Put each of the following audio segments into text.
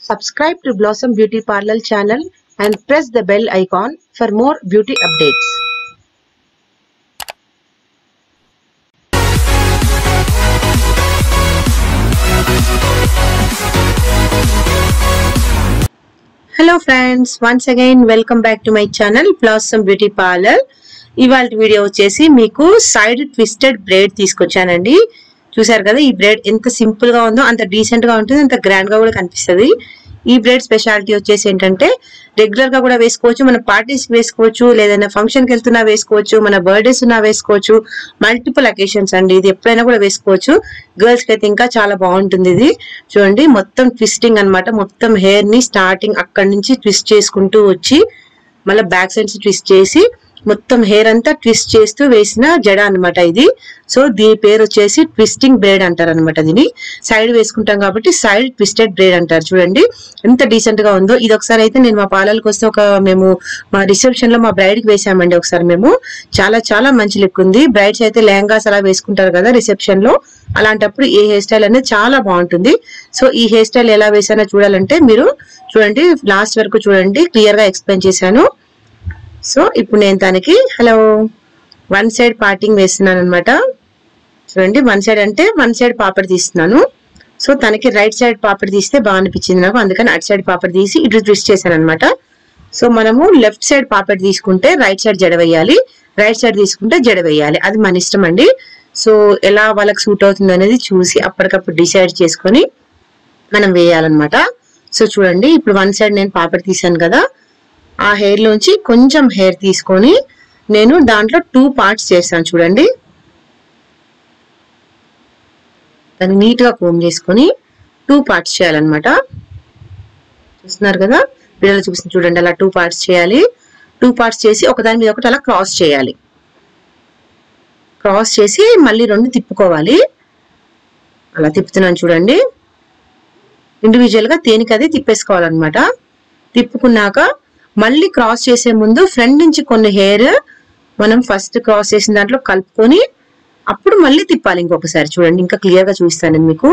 Subscribe to Blossom Beauty Parlor channel and press the bell icon for more beauty updates. Hello friends once again welcome back to my channel blossom beauty parlour ఇవాళ video వచ్చేసి మీకు side twisted బ్రేడ్ తీసుకొచ్చానండి చూసారు కదా ఈ బ్రేడ్ ఎంత simple గా ఉందో అంత డీసెంట్ గా ఉంటుంది అంత గ్రాండ్ గా కూడా కనిపిస్తుంది ఈ బ్రేడ్ స్పెషాలిటీ వచ్చేసి ఏంటంటే రెగ్యులర్ గా కూడా వేసుకోవచ్చు మన పార్టీస్ వేసుకోవచ్చు లేదైనా ఫంక్షన్ కి వెళ్తున్నా వేసుకోవచ్చు మన బర్త్డేస్ ఉన్నా వేసుకోవచ్చు మల్టిపుల్ అకేషన్స్ అండి ఇది ఎప్పుడైనా కూడా వేసుకోవచ్చు గర్ల్స్ కి అయితే ఇంకా చాలా బాగుంటుంది ఇది చూడండి మొత్తం ట్విస్టింగ్ అన్నమాట మొత్తం హెయిర్ ని స్టార్టింగ్ అక్కడి నుంచి ట్విస్ట్ చేసుకుంటూ వచ్చి మళ్ళీ బ్యాక్ సైడ్స్ ట్విస్ట్ చేసి మొత్తం హెయిర్ అంతా ట్విస్ట్ చేస్తూ వేసిన జడ అన్నమాట ఇది సో దీని పేరు వచ్చేసి ట్విస్టింగ్ బ్రేడ్ అంటారు అనమాట దీన్ని సైడ్ వేసుకుంటాం కాబట్టి సైడ్ ట్విస్టెడ్ బ్రేడ్ అంటారు చూడండి ఎంత డీసెంట్ గా ఉందో ఇది ఒకసారి అయితే నేను మా పాలలకు వస్తే ఒక మేము మా రిసెప్షన్ లో మా బ్రైడ్ కి వేసామండి ఒకసారి మేము చాలా చాలా మంచి లుక్ ఉంది బ్రైడ్స్ అయితే లెహంగాస్ అలా వేసుకుంటారు కదా రిసెప్షన్ లో అలాంటప్పుడు ఈ హెయిర్ స్టైల్ అనేది చాలా బాగుంటుంది సో ఈ హెయిర్ స్టైల్ ఎలా వేసానో చూడాలంటే మీరు చూడండి లాస్ట్ వరకు చూడండి క్లియర్ గా ఎక్స్ప్లెయిన్ చేశాను సో ఇప్పుడు నేను తనకి హలో వన్ సైడ్ పార్టింగ్ వేస్తున్నాను అనమాట చూడండి వన్ సైడ్ అంటే వన్ సైడ్ పాపడ్ తీస్తున్నాను సో తనకి రైట్ సైడ్ పాపడ్ తీస్తే బాగా అనిపించింది నాకు అందుకని అటు సైడ్ పాపడ్ తీసి ఇటు ట్విస్ట్ చేశాను అనమాట సో మనము లెఫ్ట్ సైడ్ పాపడ్ తీసుకుంటే రైట్ సైడ్ జడ వేయాలి రైట్ సైడ్ తీసుకుంటే జడ వేయాలి అది మన ఇష్టం అండి సో ఎలా వాళ్ళకి సూట్ అవుతుంది అనేది చూసి అప్పటికప్పుడు డిసైడ్ చేసుకొని మనం వేయాలన్నమాట సో చూడండి ఇప్పుడు వన్ సైడ్ నేను పాపడ్ తీసాను కదా ఆ హెయిర్ లోంచి కొంచెం హెయిర్ తీసుకొని నేను దాంట్లో టూ పార్ట్స్ చేస్తాను చూడండి దాన్ని నీట్ గా కోమ్ చేసుకొని టూ పార్ట్స్ చేయాలన్నమాట చూస్తున్నారు కదా వీడియోలో చూపిస్తుంది చూడండి అలా టూ పార్ట్స్ చేయాలి టూ పార్ట్స్ చేసి ఒకదాని మీద ఒకటి అలా క్రాస్ చేయాలి క్రాస్ చేసి మళ్ళీ రెండు తిప్పుకోవాలి అలా తిప్పుతున్నాను చూడండి ఇండివిజువల్ గా దేనికి అది తిప్పేసుకోవాలన్నమాట తిప్పుకున్నాక మళ్ళీ క్రాస్ చేసే ముందు ఫ్రంట్ నుంచి కొన్ని హెయిర్ మనం ఫస్ట్ క్రాస్ చేసిన దాంట్లో కలుపుకొని అప్పుడు మళ్ళీ తిప్పాలి ఇంకొకసారి చూడండి ఇంకా క్లియర్ గా చూపిస్తాను నేను మీకు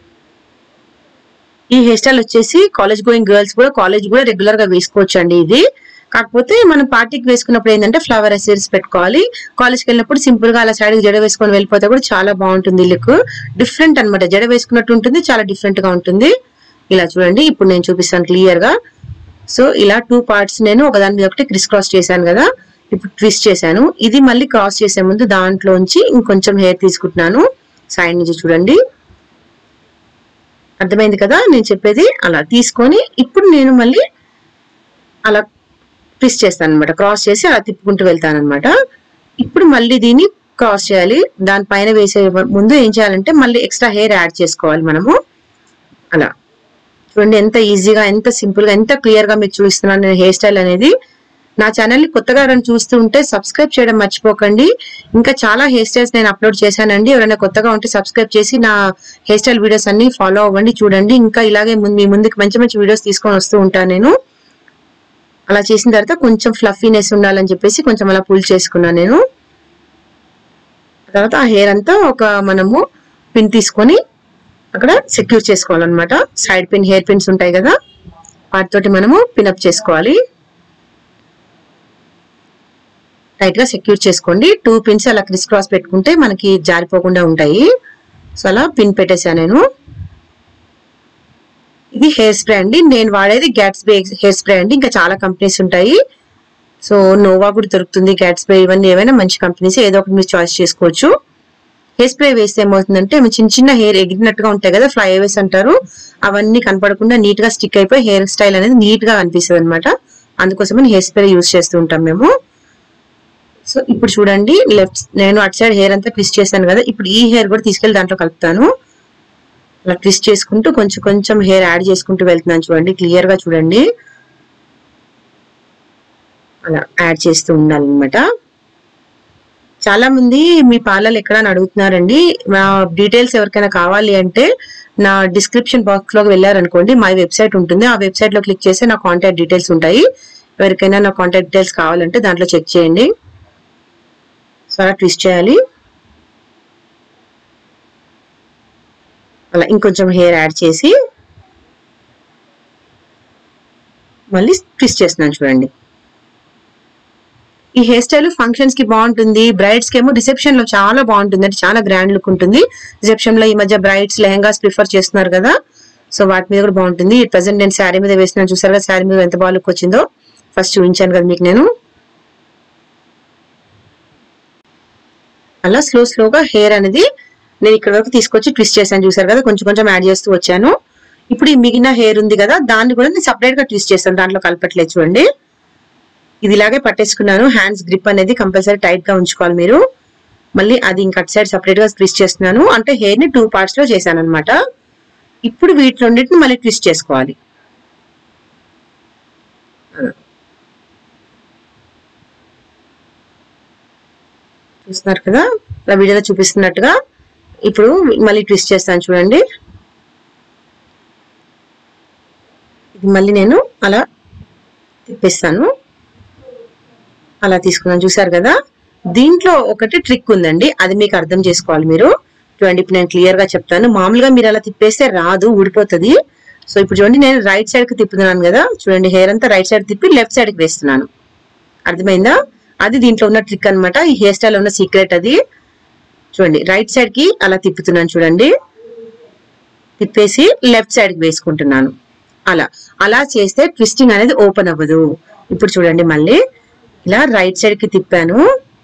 ఈ హెయిర్ స్టైల్ వచ్చేసి కాలేజ్ గోయింగ్ గర్ల్స్ కూడా కాలేజ్ కూడా రెగ్యులర్ గా వేసుకోవచ్చు అండి ఇది కాకపోతే మనం పార్టీకి వేసుకున్నప్పుడు ఏంటంటే ఫ్లవర్ ఎసెన్స్ పెట్టుకోవాలి కాలేజ్కి వెళ్ళినప్పుడు సింపుల్ గా అలా సైడ్ జడ వేసుకొని వెళ్ళిపోతే కూడా చాలా బాగుంటుంది లుక్ డిఫరెంట్ అన్నమాట జడ వేసుకున్నట్టు ఉంటుంది చాలా డిఫరెంట్ గా ఉంటుంది ఇలా చూడండి ఇప్పుడు నేను చూపిస్తాను క్లియర్ గా సో ఇలా టూ పార్ట్స్ నేను ఒకదాని మీద ఒకటి క్రిస్ క్రాస్ చేశాను కదా ఇప్పుడు ట్విస్ట్ చేశాను ఇది మళ్ళీ క్రాస్ చేసే ముందు దాంట్లోంచి ఇంకొంచెం హెయిర్ తీసుకుంటున్నాను సైడ్ నుంచి చూడండి అర్థమైంది కదా నేను చెప్పేది అలా తీసుకొని ఇప్పుడు నేను మళ్ళీ అలా ట్విస్ట్ చేస్తాను అనమాట క్రాస్ చేసి అలా తిప్పుకుంటూ వెళ్తాను అనమాట ఇప్పుడు మళ్ళీ దీన్ని క్రాస్ చేయాలి దానిపైన వేసే ముందు ఏం చేయాలంటే మళ్ళీ ఎక్స్ట్రా హెయిర్ యాడ్ చేసుకోవాలి మనము అలా చూడండి ఎంత ఈజీగా ఎంత సింపుల్ గా ఎంత క్లియర్ గా మీకు చూపిస్తున్నాను నేను హెయిర్ స్టైల్ అనేది నా ఛానల్ ని కొత్తగా ఎవరైనా చూస్తూ ఉంటే సబ్స్క్రైబ్ చేయడం మర్చిపోకండి ఇంకా చాలా హెయిర్ స్టైల్స్ నేను అప్లోడ్ చేశానండి ఎవరైనా కొత్తగా ఉంటే సబ్స్క్రైబ్ చేసి నా హెయిర్ స్టైల్ వీడియోస్ అన్ని ఫాలో అవ్వండి చూడండి ఇంకా ఇలాగే ముందు- మీ ముందుకు మంచి మంచి వీడియోస్ తీసుకొని వస్తూ ఉంటాను నేను అలా చేసిన తర్వాత కొంచెం ఫ్లఫీనెస్ ఉండాలని చెప్పేసి కొంచెం అలా పుల్ చేసుకున్నాను నేను తర్వాత ఆ హెయిర్ అంతా ఒక మనము పిన్ తీసుకొని అక్కడ సెక్యూర్ చేసుకోవాలన్నమాట సైడ్ పిన్ హెయిర్ పిన్స్ ఉంటాయి కదా వాటితోటి మనము పిన్అప్ చేసుకోవాలి టైట్ గా సెక్యూర్ చేసుకోండి టూ పిన్స్ అలా క్రిస్ క్రాస్ పెట్టుకుంటే మనకి జారిపోకుండా ఉంటాయి సో అలా పిన్ పెట్టేసా నేను ఇది హెయిర్ స్ప్రే అండి నేను వాడేది గ్యాట్స్ బే హెయిర్ స్ప్రే అండి ఇంకా చాలా కంపెనీస్ ఉంటాయి సో నోవా కూడా దొరుకుతుంది గ్యాట్స్ బే ఇవన్నీ ఏవైనా మంచి కంపెనీస్ ఏదో ఒకటి మీరు చాయిస్ చేసుకోవచ్చు హెయిర్ స్ప్రే వేస్తే ఏమవుతుందంటే ఏమో చిన్న చిన్న హెయిర్ ఎగిరినట్టుగా ఉంటాయి కదా ఫ్లై అవేస్ అంటారు అవన్నీ కనపడకుండా నీట్ గా స్టిక్ అయిపోయి హెయిర్ స్టైల్ అనేది నీట్ గా కనిపిస్తుంది అనమాట అందుకోసమని హెయిర్ స్ప్రే యూస్ చేస్తూ ఉంటాం మేము సో ఇప్పుడు చూడండి లెఫ్ట్ నేను అటు సైడ్ హెయిర్ అంతా ట్విస్ట్ చేశాను కదా ఇప్పుడు ఈ హెయిర్ కూడా తీసుకెళ్లి దాంట్లో కలుపుతాను అలా ట్విస్ట్ చేసుకుంటూ కొంచెం కొంచెం హెయిర్ యాడ్ చేసుకుంటూ వెళ్తున్నాను చూడండి క్లియర్ గా చూడండి అలా యాడ్ చేస్తూ ఉండాలన్నమాట చాలా మంది మీ పార్లర్ ఎక్కడ అని అడుగుతున్నారండి నా డీటెయిల్స్ ఎవరికైనా కావాలి అంటే నా డిస్క్రిప్షన్ బాక్స్ లోకి వెళ్ళారనుకోండి మా వెబ్సైట్ ఉంటుంది ఆ వెబ్సైట్ లో క్లిక్ చేస్తే నా కాంటాక్ట్ డీటెయిల్స్ ఉంటాయి ఎవరికైనా నా కాంటాక్ట్ డీటెయిల్స్ కావాలంటే దాంట్లో చెక్ చేయండి సో అలా ట్విస్ట్ చేయాలి అలా ఇంకొంచెం హెయిర్ యాడ్ చేసి మళ్ళీ ట్విస్ట్ చేస్తున్నాను చూడండి ఈ హెయిర్ స్టైల్ ఫంక్షన్స్ కి బాగుంటుంది బ్రైడ్స్ కి ఏమో రిసెప్షన్ లో చాలా బాగుంటుంది అంటే చాలా గ్రాండ్ లుక్ ఉంటుంది రిసెప్షన్ లో ఈ మధ్య బ్రైడ్స్ లెహంగాస్ ప్రిఫర్ చేస్తున్నారు కదా సో వాటి మీద కూడా బాగుంటుంది ప్రజెంట్ నేను శారీ మీద వేసినాను చూసారు కదా శారీ మీద ఎంత బాగా లుక్ వచ్చిందో ఫస్ట్ చూపించాను కదా మీకు నేను అలా స్లో స్లోగా హెయిర్ అనేది నేను ఇక్కడ వరకు తీసుకొచ్చి ట్విస్ట్ చేశాను చూసారు కదా కొంచెం కొంచెం యాడ్ చేస్తూ వచ్చాను ఇప్పుడు ఈ మిగిలిన హెయిర్ ఉంది కదా దాన్ని కూడా నేను సపరేట్ గా ట్విస్ట్ చేస్తాను దాంట్లో కలపట్లేదు చూడండి ఇది ఇలాగే పట్టేసుకున్నాను హ్యాండ్స్ గ్రిప్ అనేది కంపల్సరీ టైట్ గా ఉంచుకోవాలి మీరు మళ్ళీ అది ఇంకా అటు సైడ్ సపరేట్ గా ట్విస్ట్ చేస్తున్నాను అంటే హెయిర్ ని టూ పార్ట్స్ లో చేశాను అనమాట ఇప్పుడు వీటి రెండింటిని మళ్ళీ ట్విస్ట్ చేసుకోవాలి చూస్తున్నారు కదా ఇలా వీడియోలో చూపిస్తున్నట్టుగా ఇప్పుడు మళ్ళీ ట్విస్ట్ చేస్తాను చూడండి ఇది మళ్ళీ నేను అలా తిప్పిస్తాను అలా తీసుకున్నాను చూసారు కదా దీంట్లో ఒకటి ట్రిక్ ఉందండి అది మీకు అర్థం చేసుకోవాలి మీరు చూడండి ఇప్పుడు నేను క్లియర్ గా చెప్తాను మామూలుగా మీరు అలా తిప్పేస్తే రాదు ఊడిపోతుంది సో ఇప్పుడు చూడండి నేను రైట్ సైడ్ కి తిప్పుతున్నాను కదా చూడండి హెయిర్ అంతా రైట్ సైడ్ తిప్పి లెఫ్ట్ సైడ్ కి వేస్తున్నాను అర్థమైందా అది దీంట్లో ఉన్న ట్రిక్ అన్నమాట ఈ హెయిర్ స్టైల్ ఉన్న సీక్రెట్ అది చూడండి రైట్ సైడ్ కి అలా తిప్పుతున్నాను చూడండి తిప్పేసి లెఫ్ట్ సైడ్ కి వేసుకుంటున్నాను అలా అలా చేస్తే ట్విస్టింగ్ అనేది ఓపెన్ అవ్వదు ఇప్పుడు చూడండి మళ్ళీ ఇలా రైట్ సైడ్ కి తిప్పాను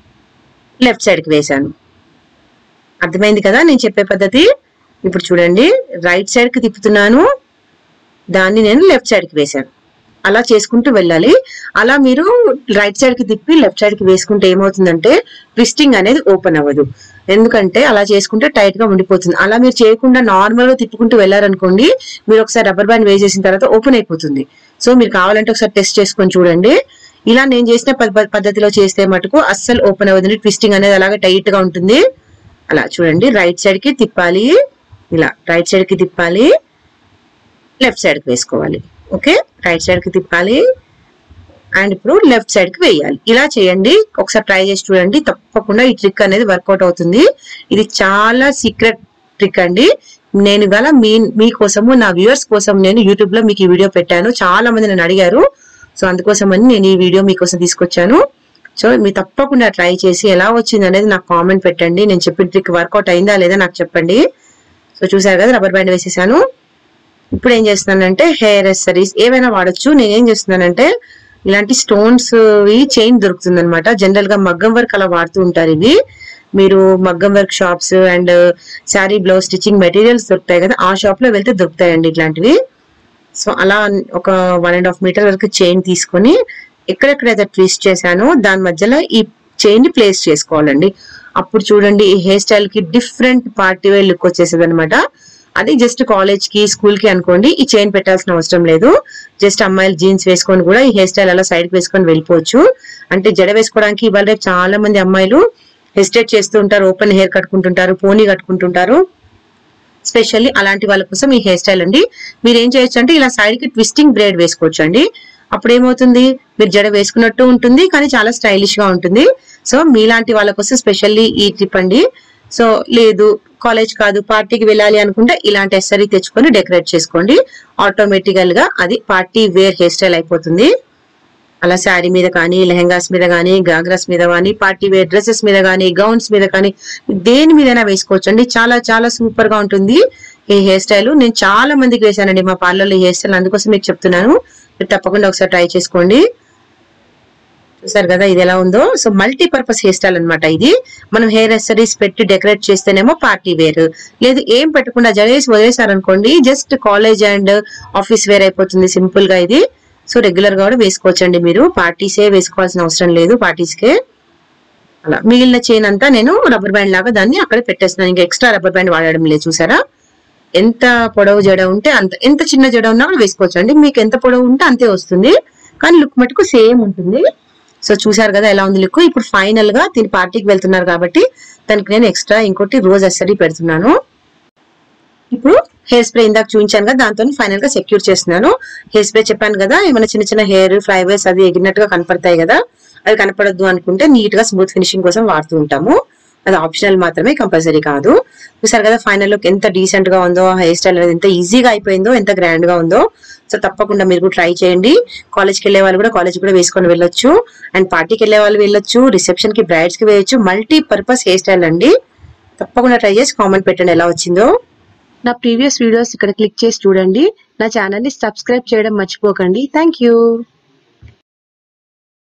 లెఫ్ట్ సైడ్ కి వేశాను అర్థమైంది కదా నేను చెప్పే పద్ధతి ఇప్పుడు చూడండి రైట్ సైడ్ కి తిప్పుతున్నాను దాన్ని నేను లెఫ్ట్ సైడ్ కి వేశాను అలా చేసుకుంటూ వెళ్ళాలి అలా మీరు రైట్ సైడ్ కి తిప్పి లెఫ్ట్ సైడ్ కి వేసుకుంటే ఏమవుతుందంటే ట్విస్టింగ్ అనేది ఓపెన్ అవ్వదు ఎందుకంటే అలా చేసుకుంటే టైట్ గా ఉండిపోతుంది అలా మీరు చేయకుండా నార్మల్ గా తిప్పుకుంటూ వెళ్ళారనుకోండి మీరు ఒకసారి రబ్బర్ బ్యాండ్ వేసేసిన తర్వాత ఓపెన్ అయిపోతుంది సో మీరు కావాలంటే ఒకసారి టెస్ట్ చేసుకొని చూడండి ఇలా నేను చేసిన పద్ధ- పద్ధతిలో చేస్తే మటుకు అస్సలు ఓపెన్ అవ్వదండి ట్విస్టింగ్ అనేది అలాగే టైట్ గా ఉంటుంది అలా చూడండి రైట్ సైడ్ కి తిప్పాలి ఇలా రైట్ సైడ్ కి తిప్పాలి లెఫ్ట్ సైడ్ కి వేసుకోవాలి ఓకే రైట్ సైడ్ కి తిప్పాలి అండ్ ఇప్పుడు లెఫ్ట్ సైడ్ కి వేయాలి ఇలా చేయండి ఒకసారి ట్రై చేసి చూడండి తప్పకుండా ఈ ట్రిక్ అనేది వర్కౌట్ అవుతుంది ఇది చాలా సీక్రెట్ ట్రిక్ అండి నేను గల మీ మీకోసము నా వ్యూవర్స్ కోసం నేను యూట్యూబ్ లో మీకు ఈ వీడియో పెట్టాను చాలా మంది నన్ను అడిగారు సో అందుకోసమని నేను ఈ వీడియో మీకోసం తీసుకొచ్చాను సో మీరు తప్పకుండా ట్రై చేసి ఎలా వచ్చింది అనేది నాకు కామెంట్ పెట్టండి నేను చెప్పిన ట్రిక్ వర్కౌట్ అయిందా లేదా నాకు చెప్పండి సో చూసారు కదా రబ్బర్ బ్యాండ్ వేసేసాను ఇప్పుడు ఏం చేస్తున్నానంటే హెయిర్ ఎసరీస్ ఏవైనా వాడొచ్చు నేను ఏం చేస్తున్నానంటే ఇలాంటి స్టోన్స్ చైన్ దొరుకుతుంది అనమాట జనరల్ గా మగ్గం వర్క్ అలా వాడుతూ ఉంటారు ఇవి మీరు మగ్గం work shops and sari blouse stitching materials దొరుకుతాయి కదా ఆ షాప్ లో వెళ్తే దొరుకుతాయండి ఇట్లాంటివి సో అలా ఒక వన్ అండ్ హాఫ్ మీటర్ వరకు చైన్ తీసుకొని ఎక్కడెక్కడైతే ట్విస్ట్ చేశానో దాని మధ్యలో ఈ చైన్ ని ప్లేస్ చేసుకోవాలండి అప్పుడు చూడండి ఈ హెయిర్ స్టైల్ కి డిఫరెంట్ పార్టీ వేర్ లుక్ వచ్చేసేది అనమాట అది జస్ట్ కాలేజ్ కి స్కూల్ కి అనుకోండి ఈ చైన్ పెట్టాల్సిన అవసరం లేదు జస్ట్ అమ్మాయిలు జీన్స్ వేసుకొని కూడా ఈ హెయిర్ స్టైల్ అలా సైడ్ కి వేసుకొని వెళ్ళిపోవచ్చు అంటే జడ వేసుకోవడానికి ఇవాళ రేపు చాలా మంది అమ్మాయిలు హెసిటేట్ చేస్తూ ఉంటారు ఓపెన్ హెయిర్ కట్టుకుంటుంటారు పోనీ కట్టుకుంటుంటారు స్పెషల్లీ అలాంటి వాళ్ళ కోసం ఈ హెయిర్ స్టైల్ అండి మీరు ఏం చేయొచ్చు అంటే ఇలా సైడ్ కి ట్విస్టింగ్ బ్రేడ్ వేసుకోవచ్చు అండి అప్పుడు ఏమవుతుంది మీరు జడ వేసుకున్నట్టు ఉంటుంది కానీ చాలా స్టైలిష్ గా ఉంటుంది సో మీలాంటి వాళ్ళ కోసం స్పెషల్లీ ఈ ట్రిప్ అండి సో లేదు కాలేజ్ కాదు పార్టీకి వెళ్ళాలి అనుకుంటే ఇలాంటి ఎస్సరీ తెచ్చుకొని డెకరేట్ చేసుకోండి ఆటోమేటికల్ గా అది పార్టీ వేర్ హెయిర్ స్టైల్ అయిపోతుంది అలా శారీ మీద కానీ లెహంగాస్ మీద కానీ గాగ్రాస్ మీద కానీ పార్టీ వేర్ డ్రెస్సెస్ మీద కానీ గౌన్స్ మీద కానీ దేని మీదైనా వేసుకోవచ్చు అండి చాలా చాలా సూపర్ గా ఉంటుంది ఈ హెయిర్ స్టైల్ నేను చాలా మందికి వేశానండి మా పార్లర్లో ఈ హెయిర్ స్టైల్ అందుకోసం మీకు చెప్తున్నాను మీరు తప్పకుండా ఒకసారి ట్రై చేసుకోండి చూసారు కదా ఇది ఎలా ఉందో so multi purpose hair style అనమాట ఇది మనం హెయిర్ ఎసరీస్ పెట్టి డెకరేట్ చేస్తేనేమో పార్టీ వేర్ లేదు ఏం పెట్టకుండా జడేసి వదిలేసారనుకోండి just college and office wear అయిపోతుంది సింపుల్ గా ఇది సో రెగ్యులర్ గా కూడా వేసుకోవచ్చండి మీరు పార్టీసే వేసుకోవాల్సిన అవసరం లేదు పార్టీస్కే అలా మిగిలిన చైన్ అంతా నేను రబ్బర్ బ్యాండ్ లాగా దాన్ని అక్కడ పెట్టేస్తున్నాను ఇంకా ఎక్స్ట్రా రబ్బర్ బ్యాండ్ వాడడం లేదు చూసారా ఎంత పొడవు జడ ఉంటే అంత ఎంత చిన్న జడ ఉన్నా కూడా వేసుకోవచ్చు అండి మీకు ఎంత పొడవు ఉంటే అంతే వస్తుంది కానీ లుక్ మటుకు సేమ్ ఉంటుంది సో చూసారు కదా ఎలా ఉంది లుక్ ఇప్పుడు ఫైనల్ గా దీని పార్టీకి వెళ్తున్నారు కాబట్టి దానికి నేను ఎక్స్ట్రా ఇంకోటి రోజ్ అసరీ పెడుతున్నాను ఇప్పుడు హెయిర్ స్ప్రే ఇందాక చూపించాను కదా దాంతో ఫైనల్ గా సెక్యూర్ చేస్తున్నాను హెయిర్ స్ప్రే చెప్పాను కదా ఏమైనా చిన్న చిన్న హెయిర్ ఫ్లైవేస్ అది ఎగిరినట్టుగా కనపడతాయి కదా అవి కనపడద్దు అనుకుంటే నీట్ గా స్మూత్ ఫినిషింగ్ కోసం వాడుతూ ఉంటాము అది ఆప్షనల్ మాత్రమే కంపల్సరీ కాదు చూసారు కదా ఫైనల్ లుక్ ఎంత డీసెంట్ గా ఉందో హెయిర్ స్టైల్ అనేది ఎంత ఈజీగా అయిపోయిందో ఎంత గ్రాండ్ గా ఉందో సో తప్పకుండా మీరు కూడా ట్రై చేయండి కాలేజ్కి వెళ్ళే వాళ్ళు కూడా కాలేజ్ కూడా వేసుకొని వెళ్ళొచ్చు అండ్ పార్టీకి వెళ్ళే వాళ్ళు వెళ్ళొచ్చు రిసెప్షన్ కి బ్రైడ్స్ కి వేయొచ్చు మల్టీ పర్పస్ హెయిర్ స్టైల్ అండి తప్పకుండా ట్రై చేసి కామెంట్ పెట్టండి ఎలా వచ్చిందో నా ప్రీవియస్ వీడియోస్ ఇక్కడ క్లిక్ చేసి చూడండి నా ఛానల్ ని సబ్స్క్రైబ్ చేయడం మర్చిపోకండి థ్యాంక్ యూ